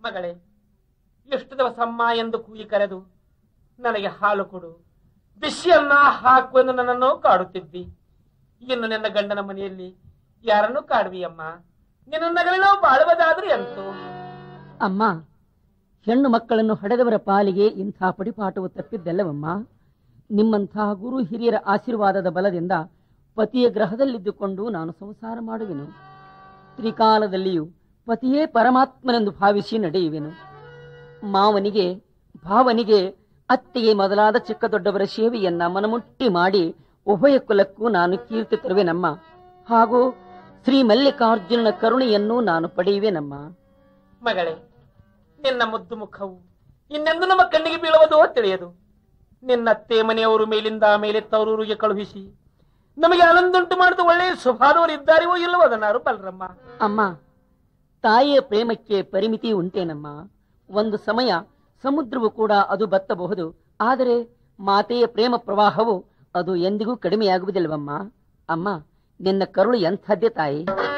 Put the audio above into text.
ಮಗಳೇ ಎಷ್ಟು ದಿವಸ ಅಮ್ಮ ಎಂದು ಕೂಗಿ ಕರೆದು ನನಗೆ ಹಾಲು ಕೊಡು ಬಿಸಿಯನ್ನ ಹಾಕು ಎಂದು ನನ್ನನ್ನು ಕಾಡುತ್ತಿದ್ದಿ ಇನ್ನು ನಿನ್ನ ಗಂಡನ ಮನೆಯಲ್ಲಿ ಯಾರನ್ನು ಕಾಡುವಿಯಮ್ಮ ನಿನ್ನ ನಗಲಿನ ಬಾಳುವುದಾದ್ರೆ ಎಂತು ಅಮ್ಮ ಹೆಣ್ಣು ಮಕ್ಕಳನ್ನು ಹಡೆದವರ ಪಾಲಿಗೆ ಇಂಥ ಪಡಿಪಾಠವು ತಪ್ಪಿದ್ದಲ್ಲವಮ್ಮ ನಿಮ್ಮಂತಹ ಗುರು ಹಿರಿಯರ ಆಶೀರ್ವಾದದ ಬಲದಿಂದ ಪತಿಯ ಗ್ರಹದಲ್ಲಿದ್ದುಕೊಂಡು ನಾನು ಸಂಸಾರ ಮಾಡುವೆನು ತ್ರಿಕಾಲದಲ್ಲಿಯೂ ಪತಿಯೇ ಪರಮಾತ್ಮನೆಂದು ಭಾವಿಸಿ ನಡೆಯುವೆನು ಮಾವನಿಗೆ ಭಾವನಿಗೆ ಅತ್ತೆಗೆ ಮೊದಲಾದ ಚಿಕ್ಕ ದೊಡ್ಡವರ ಸೇವೆಯನ್ನ ಮನಮುಟ್ಟಿ ಮಾಡಿ ಉಭಯ ಕುಲಕ್ಕೂ ನಾನು ಕೀರ್ತಿ ತರುವೆನಮ್ಮ ಹಾಗೂ ಶ್ರೀ ಮಲ್ಲಿಕಾರ್ಜುನನ ಕರುಣೆಯನ್ನು ನಾನು ಪಡೆಯುವೆನಮ್ಮ ಮಗಳೇ ನಿನ್ನ ಮುದ್ದು ಮುಖವು ಇನ್ನೆಂದು ನಮ್ಮ ಕಣ್ಣಿಗೆ ಬೀಳುವುದೋ ತಿಳಿಯದು ನಿನ್ನತ್ತೆ ಮನೆಯವರು ಮೇಲಿಂದ ಮೇಲೆ ತವರೂರಿಗೆ ಕಳುಹಿಸಿ ನಮಗೆ ಆನಂದುಂಟು ಮಾಡಿದ ಒಳ್ಳೆಯ ಸ್ವಭಾವದವರು ಇದ್ದಾರೆಯೋ ಇಲ್ಲವೋ ಅದನ್ನಾರು ಬಲ್ರಮ್ಮ ಅಮ್ಮ ತಾಯಿಯ ಪ್ರೇಮಕ್ಕೆ ಪರಿಮಿತಿ ಉಂಟೇನಮ್ಮ ಒಂದು ಸಮಯ ಸಮುದ್ರವು ಕೂಡ ಅದು ಬತ್ತಬಹುದು ಆದರೆ ಮಾತೆಯ ಪ್ರೇಮ ಪ್ರವಾಹವು ಅದು ಎಂದಿಗೂ ಕಡಿಮೆಯಾಗುವುದಿಲ್ಲವಮ್ಮ ಅಮ್ಮ ನಿನ್ನ ಕರುಳು ಎಂಥದ್ದೇ ತಾಯಿ